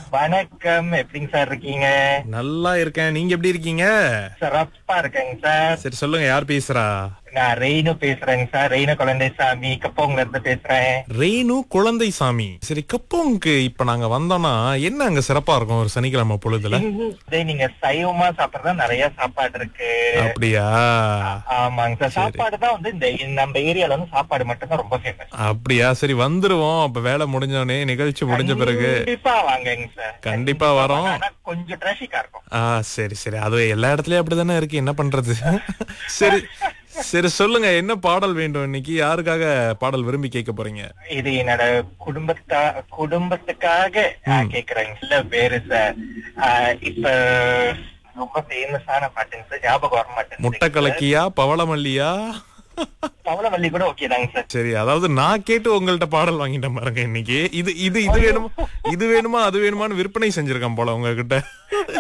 வணக்கம் எப்படிங்க சார் இருக்கீங்க நல்லா இருக்கேன் நீங்க எப்படி இருக்கீங்க சிறப்பா இருக்கேங்க சார் சரி சொல்லுங்க யார் பேசுறா நான் ரெய்னு பேசுறேங்க சார் ரெய்னு குழந்தைசாமி கப்போங்கல இருந்து பேசுறேன் ரெய்னு குழந்தை சாமி சரி கப்போங்க்கு இப்ப நாங்க வந்தோம்னா என்ன அங்க சிறப்பா இருக்கும் ஒரு சனிக்கிழமை பொழுதுல இதே நீங்க சைவமா சாப்பிடுறதா நிறைய சாப்பாடு இருக்கு அப்படியா ஆமாங்க சார் சாப்பாடு தான் வந்து இந்த நம்ம ஏரியால வந்து சாப்பாடு மட்டும் தான் ரொம்ப ஃபேமஸ் அப்படியா சரி வந்துருவோம் அப்ப வேலை முடிஞ்சோடனே நிகழ்ச்சி முடிஞ்ச பிறகு கண்டிப்பா வாங்கங்க சார் கண்டிப்பா வரோம் ஆனா கொஞ்சம் டிராபிக்கா இருக்கும் ஆ சரி சரி அது எல்லா இடத்துலயும் அப்படிதானே இருக்கு என்ன பண்றது சரி சரி சொல்லுங்க என்ன பாடல் வேண்டும் இன்னைக்கு யாருக்காக பாடல் விரும்பி கேட்க போறீங்க இது என்னோட குடும்பத்தா குடும்பத்துக்காக நான் கேக்குறேங்க இல்ல வேறு சார் ஆஹ் இப்ப ரொம்ப ஃபேமஸான பாட்டுங்க சார் ஞாபகம் வர மாட்டேங்குது முட்டை கலக்கியா பவளமல்லியா பவளவல்லி கூட ஓகே தாங்க சார் சரி அதாவது நான் கேட்டு உங்கள்ட்ட பாடல் வாங்கிட்டேன் பாருங்க இன்னைக்கு இது இது இது வேணுமா இது வேணுமா அது வேணுமான்னு விற்பனை செஞ்சிருக்கேன் போல உங்ககிட்ட